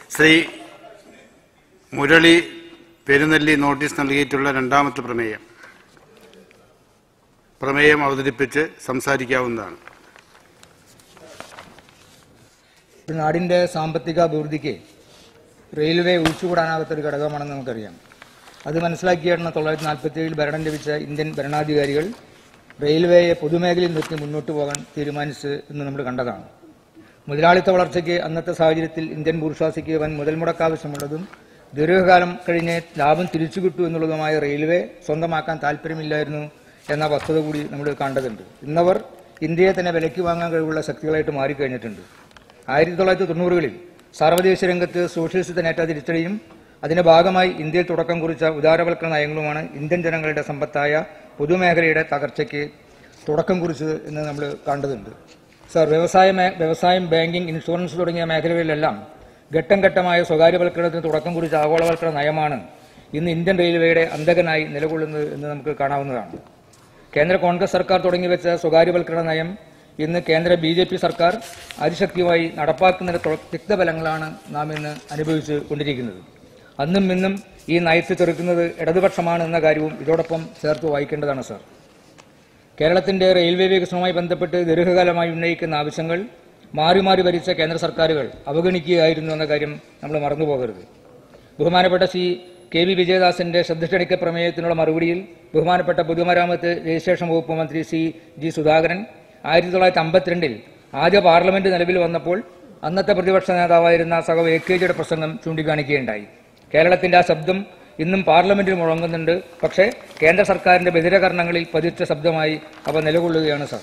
Shri Murali Perunnelli notice നൽകിയിട്ടുള്ള രണ്ടാമത്തെ പ്രമേയം പ്രമേയം അവതരിപ്പിച്ച് സംസാരിക്കാവുന്നതാണ് ഒരു നാടിൻ്റെ സാമ്പത്തിക അഭിവൃദ്ധിക്ക് റെയിൽവേ ഒഴിച്ചുകൂടാനാകാത്തൊരു ഘടകമാണെന്ന് നമുക്കറിയാം അത് മനസ്സിലാക്കിയാണ് തൊള്ളായിരത്തി നാൽപ്പത്തി ഏഴിൽ ഭരണം ലഭിച്ച ഇന്ത്യൻ ഭരണാധികാരികൾ റെയിൽവേയെ പൊതുമേഖലയിൽ നിർത്തി മുന്നോട്ട് പോകാൻ തീരുമാനിച്ച് എന്ന് നമ്മൾ കണ്ടതാണ് മുതലാളിത്ത വളർച്ചയ്ക്ക് അന്നത്തെ സാഹചര്യത്തിൽ ഇന്ത്യൻ ബൂർഷാസിക്ക് വൻ മുതൽ മുടക്കാവശ്യമുള്ളതും ദീർഘകാലം കഴിഞ്ഞ് ലാഭം തിരിച്ചു കിട്ടൂ എന്നുള്ളതുമായ റെയിൽവേ സ്വന്തമാക്കാൻ താല്പര്യമില്ലായിരുന്നു എന്ന വസ്തുത കൂടി നമ്മൾ കണ്ടതുണ്ട് ഇന്നവർ ഇന്ത്യയെ തന്നെ വിലയ്ക്ക് വാങ്ങാൻ കഴിവുള്ള ശക്തികളായിട്ട് മാറിക്കഴിഞ്ഞിട്ടുണ്ട് ആയിരത്തി തൊള്ളായിരത്തി തൊണ്ണൂറുകളിൽ സാർവദേശീയ രംഗത്ത് സോഷ്യലിസത്തിനേറ്റ തിരിച്ചടിയും അതിന്റെ ഭാഗമായി ഇന്ത്യയിൽ തുടക്കം കുറിച്ച ഉദാരവൽക്കരണ നയങ്ങളുമാണ് ഇന്ത്യൻ ജനങ്ങളുടെ സമ്പത്തായ പൊതുമേഖലയുടെ തകർച്ചയ്ക്ക് തുടക്കം കുറിച്ചത് എന്ന് നമ്മൾ കണ്ടതുണ്ട് സർ വ്യവസായ മേ- വ്യവസായം ബാങ്കിംഗ് ഇൻഷുറൻസ് തുടങ്ങിയ മേഖലകളിലെല്ലാം ഘട്ടം ഘട്ടമായ സ്വകാര്യവൽക്കരണത്തിന് തുടക്കം കുറിച്ച ആഗോളവൽക്കരണ നയമാണ് ഇന്ന് ഇന്ത്യൻ റെയിൽവേയുടെ അന്തകനായി നിലകൊള്ളുന്നത് എന്ന് നമുക്ക് കാണാവുന്നതാണ് കേന്ദ്ര കോൺഗ്രസ് സർക്കാർ തുടങ്ങിവെച്ച സ്വകാര്യവൽക്കരണ നയം ഇന്ന് കേന്ദ്ര ബി ജെ പി സർക്കാർ അതിശക്തിയുമായി നടപ്പാക്കുന്നതിന്റെ തൊ- തിക്തഫലങ്ങളാണ് നാം ഇന്ന് അനുഭവിച്ചു കൊണ്ടിരിക്കുന്നത് അന്നും ഇന്നും ഈ നയത്തെ ചെറുക്കുന്നത് ഇടതുപക്ഷമാണ് എന്ന കാര്യവും ഇതോടൊപ്പം ചേർത്ത് വായിക്കേണ്ടതാണ് സർ കേരളത്തിന്റെ റെയിൽവേ വികസനവുമായി ബന്ധപ്പെട്ട് ദീർഘകാലമായി ഉന്നയിക്കുന്ന ആവശ്യങ്ങൾ മാറി മാറി ഭരിച്ച കേന്ദ്ര സർക്കാരുകൾ അവഗണിക്കുകയായിരുന്നു എന്ന കാര്യം നമ്മൾ മറന്നുപോകരുത് ബഹുമാനപ്പെട്ട ശ്രീ കെ വി വിജയദാസിന്റെ ശ്രദ്ധക്ഷണിക്ക പ്രമേയത്തിനുള്ള മറുപടിയിൽ ബഹുമാനപ്പെട്ട പൊതുമരാമത്ത് രജിസ്ട്രേഷൻ വകുപ്പ് മന്ത്രി സി ജി സുധാകരൻ ആയിരത്തി തൊള്ളായിരത്തി അമ്പത്തിരണ്ടിൽ ആദ്യ പാർലമെന്റ് നിലവിൽ വന്നപ്പോൾ അന്നത്തെ പ്രതിപക്ഷ നേതാവായിരുന്ന സഹ എ കെ ജിയുടെ പ്രസംഗം ചൂണ്ടിക്കാണിക്കുകയുണ്ടായി കേരളത്തിന്റെ ആ ശബ്ദം ഇന്നും പാർലമെന്റിൽ മുഴങ്ങുന്നുണ്ട് പക്ഷേ കേന്ദ്ര സർക്കാരിന്റെ ബഹിരകരണങ്ങളിൽ പതിച്ച ശബ്ദമായി അവ നിലകൊള്ളുകയാണ് സാർ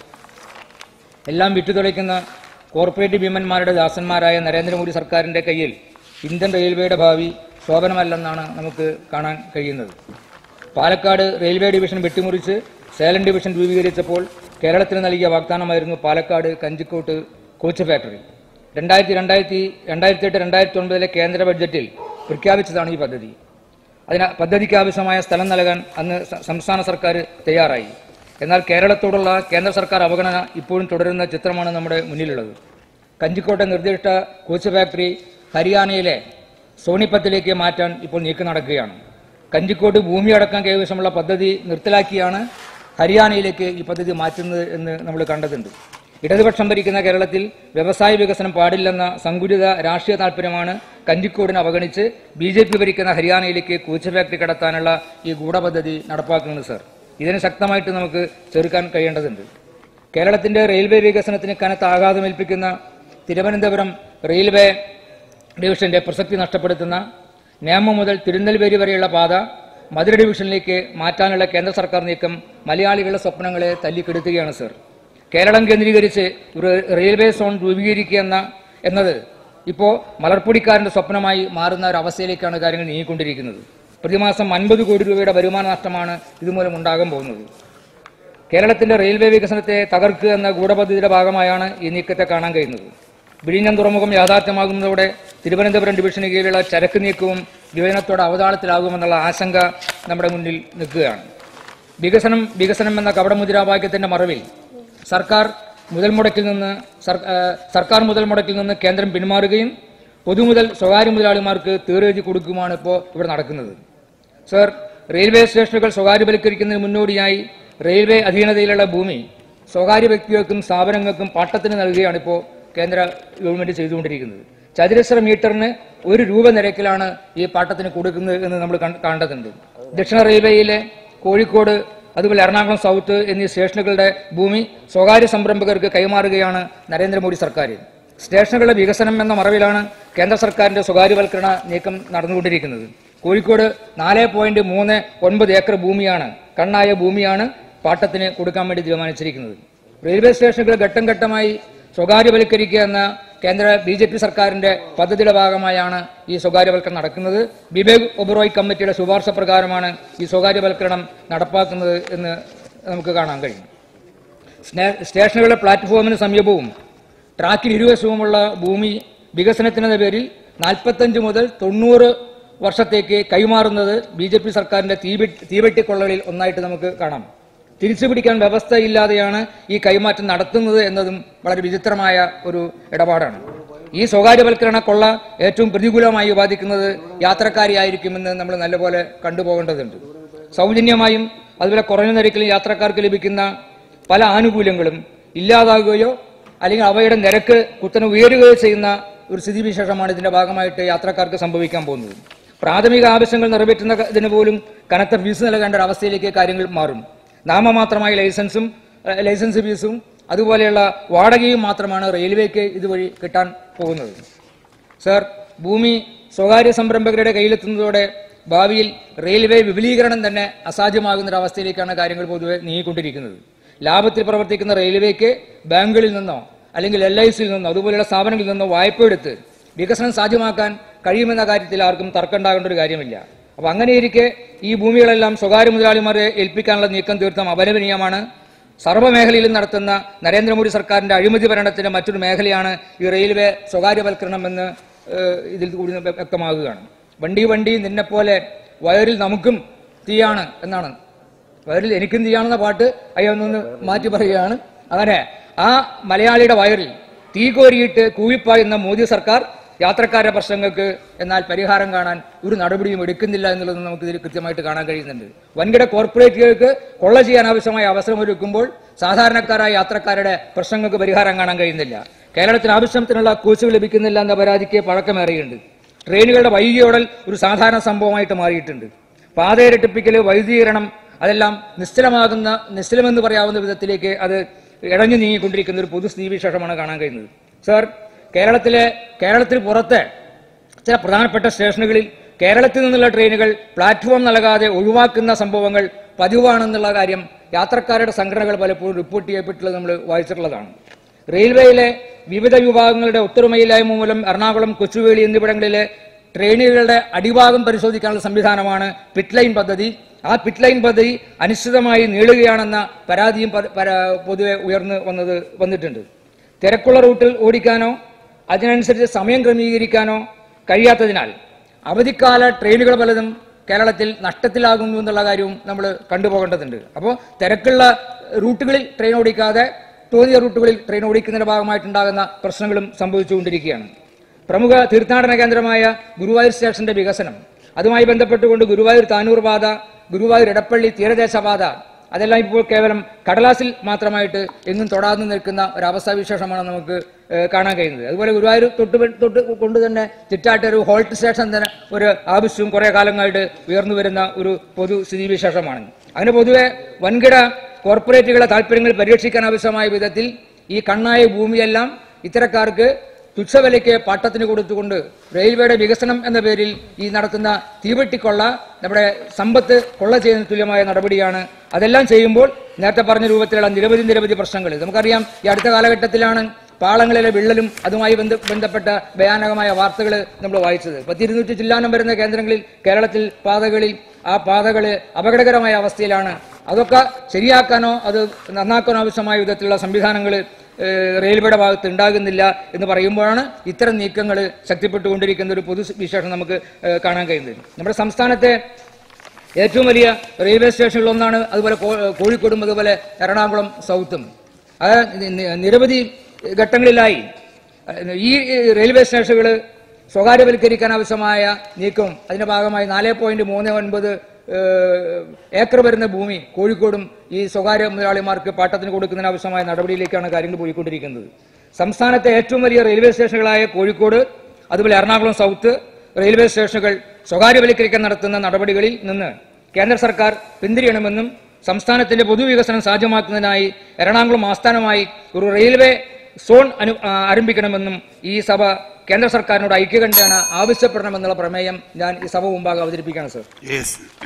എല്ലാം വിട്ടുതുളയ്ക്കുന്ന കോർപ്പറേറ്റ് ഭീമന്മാരുടെ ദാസന്മാരായ നരേന്ദ്രമോദി സർക്കാരിന്റെ കയ്യിൽ ഇന്ത്യൻ റെയിൽവേയുടെ ഭാവി ശോഭനമല്ലെന്നാണ് നമുക്ക് കാണാൻ കഴിയുന്നത് പാലക്കാട് റെയിൽവേ ഡിവിഷൻ വെട്ടിമുറിച്ച് സേലം ഡിവിഷൻ രൂപീകരിച്ചപ്പോൾ കേരളത്തിന് നൽകിയ വാഗ്ദാനമായിരുന്നു പാലക്കാട് കഞ്ചിക്കോട്ട് കോച്ച് ഫാക്ടറി രണ്ടായിരത്തി രണ്ടായിരത്തി രണ്ടായിരത്തി എട്ട് രണ്ടായിരത്തി ഒൻപതിലെ കേന്ദ്ര ബഡ്ജറ്റിൽ പ്രഖ്യാപിച്ചതാണ് ഈ പദ്ധതി അതിന് പദ്ധതിക്ക് ആവശ്യമായ സ്ഥലം നൽകാൻ അന്ന് സ- സംസ്ഥാന സർക്കാർ തയ്യാറായി എന്നാൽ കേരളത്തോടുള്ള കേന്ദ്ര സർക്കാർ അവഗണന ഇപ്പോഴും തുടരുന്ന ചിത്രമാണ് നമ്മുടെ മുന്നിലുള്ളത് കഞ്ചിക്കോട്ടെ നിർദ്ദിഷ്ട കോച്ച് ഫാക്ടറി ഹരിയാനയിലെ സോണിപ്പത്തിലേക്ക് മാറ്റാൻ ഇപ്പോൾ നീക്കം നടക്കുകയാണ് കഞ്ചിക്കോട്ട് ഭൂമി അടക്കം കൈവശമുള്ള പദ്ധതി നിർത്തലാക്കിയാണ് ഹരിയാനയിലേക്ക് ഈ പദ്ധതി മാറ്റുന്നത് എന്ന് നമ്മൾ കണ്ടതുണ്ട് ഇടതുപക്ഷം ഭരിക്കുന്ന കേരളത്തിൽ വ്യവസായ വികസനം പാടില്ലെന്ന സങ്കുചിത രാഷ്ട്രീയ താല്പര്യമാണ് കഞ്ചിക്കോടിനെ അവഗണിച്ച് ബി ജെ പി ഭരിക്കുന്ന ഹരിയാനയിലേക്ക് കോച്ച് ഫാക്ടറി കടത്താനുള്ള ഈ ഗൂഢപദ്ധതി നടപ്പാക്കുന്നത് സർ ഇതിനെ ശക്തമായിട്ട് നമുക്ക് ചെറുക്കാൻ കഴിയേണ്ടതുണ്ട് കേരളത്തിന്റെ റെയിൽവേ വികസനത്തിന് കനത്ത ആഘാതമേൽപ്പിക്കുന്ന തിരുവനന്തപുരം റെയിൽവേ ഡിവിഷന്റെ പ്രസക്തി നഷ്ടപ്പെടുത്തുന്ന നേമം മുതൽ തിരുനെൽവേലി വരെയുള്ള പാത മധുര ഡിവിഷനിലേക്ക് മാറ്റാനുള്ള കേന്ദ്ര സർക്കാർ നീക്കം മലയാളികളുടെ സ്വപ്നങ്ങളെ തല്ലിക്കെടുത്തുകയാണ് സർ കേരളം കേന്ദ്രീകരിച്ച് ഒരു റെയിൽവേ സോൺ രൂപീകരിക്കുക എന്ന എന്നത് ഇപ്പോൾ മലർപ്പൊടിക്കാരന്റെ സ്വപ്നമായി മാറുന്ന ഒരു അവസ്ഥയിലേക്കാണ് കാര്യങ്ങൾ നീങ്ങിക്കൊണ്ടിരിക്കുന്നത് പ്രതിമാസം അൻപത് കോടി രൂപയുടെ വരുമാന നഷ്ടമാണ് ഇതുമൂലം ഉണ്ടാകാൻ പോകുന്നത് കേരളത്തിന്റെ റെയിൽവേ വികസനത്തെ തകർക്കുക എന്ന ഗൂഢപദ്ധതിയുടെ ഭാഗമായാണ് ഈ നീക്കത്തെ കാണാൻ കഴിയുന്നത് വിഴിഞ്ഞം തുറമുഖം യാഥാർത്ഥ്യമാകുന്നതോടെ തിരുവനന്തപുരം ഡിവിഷന് കീഴിലുള്ള ചരക്ക് നീക്കവും വിഭജനത്തോടെ അവതാളത്തിലാകുമെന്നുള്ള ആശങ്ക നമ്മുടെ മുന്നിൽ നിൽക്കുകയാണ് വികസനം വികസനം എന്ന കപടമുദ്രാവാക്യത്തിന്റെ മറവിൽ സർക്കാർ മുതൽ മുടക്കിൽ നിന്ന് സർ- ആ, സർക്കാർ മുതൽ മുടക്കിൽ നിന്ന് കേന്ദ്രം പിന്മാറുകയും പൊതുമുതൽ സ്വകാര്യ മുതലാളിമാർക്ക് തീറെഴുതി കൊടുക്കുകയുമാണ് ഇപ്പോൾ ഇവിടെ നടക്കുന്നത് സർ റെയിൽവേ സ്റ്റേഷനുകൾ സ്വകാര്യവൽക്കരിക്കുന്നതിന് മുന്നോടിയായി റെയിൽവേ അധീനതയിലുള്ള ഭൂമി സ്വകാര്യ വ്യക്തികൾക്കും സ്ഥാപനങ്ങൾക്കും പാട്ടത്തിന് നൽകുകയാണ് ഇപ്പോൾ കേന്ദ്ര ഗവൺമെന്റ് ചെയ്തുകൊണ്ടിരിക്കുന്നത് ചതുരശ്ര മീറ്ററിന് ഒരു രൂപ നിരക്കിലാണ് ഈ പാട്ടത്തിന് കൊടുക്കുന്നത് എന്ന് നമ്മൾ കണ്ട- കണ്ടതുണ്ട് ദക്ഷിണ റെയിൽവേയിലെ കോഴിക്കോട് അതുപോലെ എറണാകുളം സൗത്ത് എന്നീ സ്റ്റേഷനുകളുടെ ഭൂമി സ്വകാര്യ സംരംഭകർക്ക് കൈമാറുകയാണ് നരേന്ദ്രമോദി സർക്കാർ സ്റ്റേഷനുകളുടെ വികസനം എന്ന മറവിലാണ് കേന്ദ്ര സർക്കാരിന്റെ സ്വകാര്യവൽക്കരണ നീക്കം നടന്നുകൊണ്ടിരിക്കുന്നത് കോഴിക്കോട് നാല് പോയിന്റ് മൂന്ന് ഒൻപത് ഏക്കർ ഭൂമിയാണ് കണ്ണായ ഭൂമിയാണ് പാട്ടത്തിന് കൊടുക്കാൻ വേണ്ടി തീരുമാനിച്ചിരിക്കുന്നത് റെയിൽവേ സ്റ്റേഷനുകൾ ഘട്ടം ഘട്ടമായി സ്വകാര്യവൽക്കരിക്കുക എന്ന കേന്ദ്ര ബി ജെ പി സർക്കാരിന്റെ പദ്ധതിയുടെ ഭാഗമായാണ് ഈ സ്വകാര്യവൽക്കരണം നടക്കുന്നത് ബിബേക് ഒബറോയ് കമ്മിറ്റിയുടെ ശുപാർശ പ്രകാരമാണ് ഈ സ്വകാര്യവൽക്കരണം നടപ്പാക്കുന്നത് എന്ന് നമുക്ക് കാണാൻ കഴിയും സ്നേ- സ്റ്റേഷനുകളുടെ പ്ലാറ്റ്ഫോമിന് സമീപവും ട്രാക്കിന് ഇരുവശവുമുള്ള ഭൂമി വികസനത്തിനെന്ന പേരിൽ നാൽപ്പത്തഞ്ച് മുതൽ തൊണ്ണൂറ് വർഷത്തേക്ക് കൈമാറുന്നത് ബി ജെ പി സർക്കാരിന്റെ തീവെട്ടി തീവെട്ടിക്കൊള്ളകളിൽ ഒന്നായിട്ട് നമുക്ക് കാണാം തിരിച്ചുപിടിക്കാൻ വ്യവസ്ഥയില്ലാതെയാണ് ഈ കൈമാറ്റം നടത്തുന്നത് എന്നതും വളരെ വിചിത്രമായ ഒരു ഇടപാടാണ് ഈ സ്വകാര്യവൽക്കരണ കൊള്ള ഏറ്റവും പ്രതികൂലമായി ബാധിക്കുന്നത് യാത്രക്കാരെയായിരിക്കുമെന്ന് നമ്മൾ നല്ലപോലെ കണ്ടുപോകേണ്ടതുണ്ട് സൗജന്യമായും അതുപോലെ കുറഞ്ഞ നിരക്കിൽ യാത്രക്കാർക്ക് ലഭിക്കുന്ന പല ആനുകൂല്യങ്ങളും ഇല്ലാതാകുകയോ അല്ലെങ്കിൽ അവയുടെ നിരക്ക് കുത്തനെ ഉയരുകയോ ചെയ്യുന്ന ഒരു സ്ഥിതിവിശേഷമാണ് ഇതിന്റെ ഭാഗമായിട്ട് യാത്രക്കാർക്ക് സംഭവിക്കാൻ പോകുന്നത് പ്രാഥമിക ആവശ്യങ്ങൾ നിറവേറ്റുന്നതിന് പോലും കനത്ത ഫീസ് നൽകേണ്ട ഒരു അവസ്ഥയിലേക്ക് കാര്യങ്ങൾ മാറും നാമമാത്രമായ ലൈസൻസും ഏഹ്, ലൈസൻസ് ഫീസും അതുപോലെയുള്ള വാടകയും മാത്രമാണ് റെയിൽവേക്ക് ഇതുവഴി കിട്ടാൻ പോകുന്നത് സർ ഭൂമി സ്വകാര്യ സംരംഭകരുടെ കയ്യിലെത്തുന്നതോടെ ഭാവിയിൽ റെയിൽവേ വിപുലീകരണം തന്നെ അസാധ്യമാകുന്ന ഒരു അവസ്ഥയിലേക്കാണ് കാര്യങ്ങൾ പൊതുവെ നീങ്ങിക്കൊണ്ടിരിക്കുന്നത് ലാഭത്തിൽ പ്രവർത്തിക്കുന്ന റെയിൽവേക്ക് ബാങ്കുകളിൽ നിന്നോ അല്ലെങ്കിൽ എൽ ഐ സിയിൽ നിന്നോ അതുപോലെയുള്ള സ്ഥാപനങ്ങളിൽ നിന്നോ വായ്പ എടുത്ത് വികസനം സാധ്യമാക്കാൻ കഴിയുമെന്ന കാര്യത്തിൽ ആർക്കും തർക്കമുണ്ടാകേണ്ട ഒരു കാര്യമില്ല അപ്പൊ അങ്ങനെയിരിക്കെ ഈ ഭൂമികളെല്ലാം സ്വകാര്യ മുതലാളിമാരെ ഏൽപ്പിക്കാനുള്ള നീക്കം തീർത്തും അപലപനീയമാണ് സർവ്വമേഖലയിലും നടത്തുന്ന നരേന്ദ്രമോദി സർക്കാരിന്റെ അഴിമതി ഭരണത്തിന്റെ മറ്റൊരു മേഖലയാണ് ഈ റെയിൽവേ സ്വകാര്യവൽക്കരണം എന്ന് ഏഹ്, ഇതിൽ കൂടി വ്യ- വ്യക്തമാകുകയാണ് വണ്ടി വണ്ടി നിന്നെപ്പോലെ വയറിൽ നമുക്കും തീയാണ് എന്നാണ് വയറിൽ എനിക്കും തീയാണെന്ന പാട്ട് അയ്യൊന്നൊന്ന് മാറ്റി പറയുകയാണ് അങ്ങനെ ആ മലയാളിയുടെ വയറിൽ തീ കോരിയിട്ട് കൂവിപ്പായുന്ന മോദി സർക്കാർ യാത്രക്കാരുടെ പ്രശ്നങ്ങൾക്ക് എന്നാൽ പരിഹാരം കാണാൻ ഒരു നടപടിയും എടുക്കുന്നില്ല എന്നുള്ളത് നമുക്ക് ഇതിൽ കൃത്യമായിട്ട് കാണാൻ കഴിയുന്നുണ്ട് വൻകിട കോർപ്പറേറ്റുകൾക്ക് കൊള്ള ചെയ്യാൻ ആവശ്യമായ അവസരം ഒരുക്കുമ്പോൾ സാധാരണക്കാരായ യാത്രക്കാരുടെ പ്രശ്നങ്ങൾക്ക് പരിഹാരം കാണാൻ കഴിയുന്നില്ല കേരളത്തിന് ആവശ്യത്തിനുള്ള കോച്ചുകൾ ലഭിക്കുന്നില്ല എന്ന പരാതിക്ക് പഴക്കമേറിയുണ്ട് ട്രെയിനുകളുടെ വൈകിയോടൽ ഒരു സാധാരണ സംഭവമായിട്ട് മാറിയിട്ടുണ്ട് പാതയിരട്ടിപ്പിക്കൽ വൈദ്യുതീകരണം അതെല്ലാം നിശ്ചലമാകുന്ന നിശ്ചലമെന്ന് പറയാവുന്ന വിധത്തിലേക്ക് അത് ഇഴഞ്ഞു നീങ്ങിക്കൊണ്ടിരിക്കുന്ന ഒരു പൊതു സ്ഥിതിവിശേഷമാണ് കാണാൻ കഴിയുന്നത് സർ കേരളത്തിലെ കേരളത്തിൽ പുറത്തെ ചില പ്രധാനപ്പെട്ട സ്റ്റേഷനുകളിൽ കേരളത്തിൽ നിന്നുള്ള ട്രെയിനുകൾ പ്ലാറ്റ്ഫോം നൽകാതെ ഒഴിവാക്കുന്ന സംഭവങ്ങൾ പതിവാണെന്നുള്ള കാര്യം യാത്രക്കാരുടെ സംഘടനകൾ പലപ്പോഴും റിപ്പോർട്ട് ചെയ്യപ്പെട്ടുള്ളത് നമ്മൾ വായിച്ചിട്ടുള്ളതാണ് റെയിൽവേയിലെ വിവിധ വിഭാഗങ്ങളുടെ ഒത്തൊരുമയില്ലായ്മ മൂലം എറണാകുളം കൊച്ചുവേളി എന്നിവിടങ്ങളിലെ ട്രെയിനുകളുടെ അടിഭാഗം പരിശോധിക്കാനുള്ള സംവിധാനമാണ് പിറ്റ് ലൈൻ പദ്ധതി ആ പിറ്റ് ലൈൻ പദ്ധതി അനിശ്ചിതമായി നീളുകയാണെന്ന പരാതിയും പ- പര- പൊതുവെ ഉയർന്നു വന്നത് വന്നിട്ടുണ്ട് തിരക്കുള്ള റൂട്ടിൽ ഓടിക്കാനോ അതിനനുസരിച്ച് സമയം ക്രമീകരിക്കാനോ കഴിയാത്തതിനാൽ അവധിക്കാല ട്രെയിനുകൾ പലതും കേരളത്തിൽ നഷ്ടത്തിലാകുന്നു എന്നുള്ള കാര്യവും നമ്മൾ കണ്ടുപോകേണ്ടതുണ്ട് അപ്പോൾ തിരക്കുള്ള റൂട്ടുകളിൽ ട്രെയിൻ ഓടിക്കാതെ തോന്നിയ റൂട്ടുകളിൽ ട്രെയിൻ ഓടിക്കുന്നതിന്റെ ഭാഗമായിട്ടുണ്ടാകുന്ന പ്രശ്നങ്ങളും സംഭവിച്ചുകൊണ്ടിരിക്കുകയാണ് പ്രമുഖ തീർത്ഥാടന കേന്ദ്രമായ ഗുരുവായൂർ സ്റ്റേഷന്റെ വികസനം അതുമായി ബന്ധപ്പെട്ടുകൊണ്ട് ഗുരുവായൂർ താനൂർ പാത ഗുരുവായൂർ ഇടപ്പള്ളി തീരദേശ പാത അതെല്ലാം ഇപ്പോൾ കേവലം കടലാസിൽ മാത്രമായിട്ട് എങ്ങും തൊടാതെ നിൽക്കുന്ന ഒരവസ്ഥാ വിശേഷമാണ് നമുക്ക് ഏഹ്, കാണാൻ കഴിയുന്നത് അതുപോലെ ഗുരുവായൂർ തൊട്ട് വെ- തൊട്ട് കൊണ്ട് തന്നെ ചിറ്റാട്ട് ഒരു ഹോൾട്ട് സ്റ്റേഷൻ തന്നെ ഒരു ആവശ്യവും കുറെ കാലങ്ങളായിട്ട് ഉയർന്നു വരുന്ന ഒരു പൊതു സ്ഥിതിവിശേഷമാണ് അങ്ങനെ പൊതുവെ വൻകിട കോർപ്പറേറ്റുകളെ താല്പര്യങ്ങൾ പരിരക്ഷിക്കാൻ ആവശ്യമായ വിധത്തിൽ ഈ കണ്ണായ ഭൂമിയെല്ലാം ഇത്തരക്കാർക്ക് തുച്ഛവിലയ്ക്ക് പാട്ടത്തിന് കൊടുത്തുകൊണ്ട് റെയിൽവേയുടെ വികസനം എന്ന പേരിൽ ഈ നടത്തുന്ന തീവെട്ടിക്കൊള്ള നമ്മുടെ സമ്പത്ത് കൊള്ള ചെയ്യുന്ന തുല്യമായ നടപടിയാണ് അതെല്ലാം ചെയ്യുമ്പോൾ നേരത്തെ പറഞ്ഞ രൂപത്തിലുള്ള നിരവധി നിരവധി പ്രശ്നങ്ങൾ നമുക്കറിയാം ഈ അടുത്ത കാലഘട്ടത്തിലാണ് പാളങ്ങളിലെ വിള്ളലും അതുമായി ബന്ധ ബന്ധപ്പെട്ട ഭയാനകമായ വാർത്തകൾ നമ്മൾ വായിച്ചത് പത്തിരുന്നൂറ്റി ചില്ലാനം വരുന്ന കേന്ദ്രങ്ങളിൽ കേരളത്തിൽ പാതകളിൽ ആ പാതകൾ അപകടകരമായ അവസ്ഥയിലാണ് അതൊക്കെ ശരിയാക്കാനോ അത് നന്നാക്കാനോ ആവശ്യമായ വിധത്തിലുള്ള സംവിധാനങ്ങൾ റെയിൽവേയുടെ ഭാഗത്ത് ഉണ്ടാകുന്നില്ല എന്ന് പറയുമ്പോഴാണ് ഇത്തരം നീക്കങ്ങൾ ശക്തിപ്പെട്ടുകൊണ്ടിരിക്കുന്ന ഒരു പൊതു വിശേഷം നമുക്ക് ഏഹ്, കാണാൻ കഴിയുന്നത് നമ്മുടെ സംസ്ഥാനത്തെ ഏറ്റവും വലിയ റെയിൽവേ സ്റ്റേഷനുകളിൽ ഒന്നാണ് അതുപോലെ കോ- കോഴിക്കോടും അതുപോലെ എറണാകുളം സൗത്തും അത് നി- നി- നിരവധി ഘട്ടങ്ങളിലായി അഹ് ഈ റെയിൽവേ സ്റ്റേഷനുകൾ സ്വകാര്യവൽക്കരിക്കാൻ ആവശ്യമായ നീക്കം അതിന്റെ ഭാഗമായി നാല് പോയിന്റ് മൂന്ന് ഒൻപത് ഏഹ്, ഏക്കർ വരുന്ന ഭൂമി കോഴിക്കോടും ഈ സ്വകാര്യ മുതലാളിമാർക്ക് പാട്ടത്തിന് കൊടുക്കുന്നതിന് ആവശ്യമായ നടപടിയിലേക്കാണ് കാര്യങ്ങൾ പോയിക്കൊണ്ടിരിക്കുന്നത് സംസ്ഥാനത്തെ ഏറ്റവും വലിയ റെയിൽവേ സ്റ്റേഷനുകളായ കോഴിക്കോട് അതുപോലെ എറണാകുളം സൗത്ത് റെയിൽവേ സ്റ്റേഷനുകൾ സ്വകാര്യവൽക്കരിക്കാൻ നടത്തുന്ന നടപടികളിൽ നിന്ന് കേന്ദ്ര സർക്കാർ പിന്തിരിയണമെന്നും സംസ്ഥാനത്തിന്റെ പൊതുവികസനം സാധ്യമാക്കുന്നതിനായി എറണാകുളം ആസ്ഥാനമായി ഒരു റെയിൽവേ സോൺ അനു ആ, ആരംഭിക്കണമെന്നും ഈ സഭ കേന്ദ്ര സർക്കാരിനോട് ഐക്യകണ്ഠേന ആവശ്യപ്പെടണമെന്നുള്ള പ്രമേയം ഞാൻ ഈ സഭ മുമ്പാകെ അവതരിപ്പിക്കുകയാണ് സർ യെസ്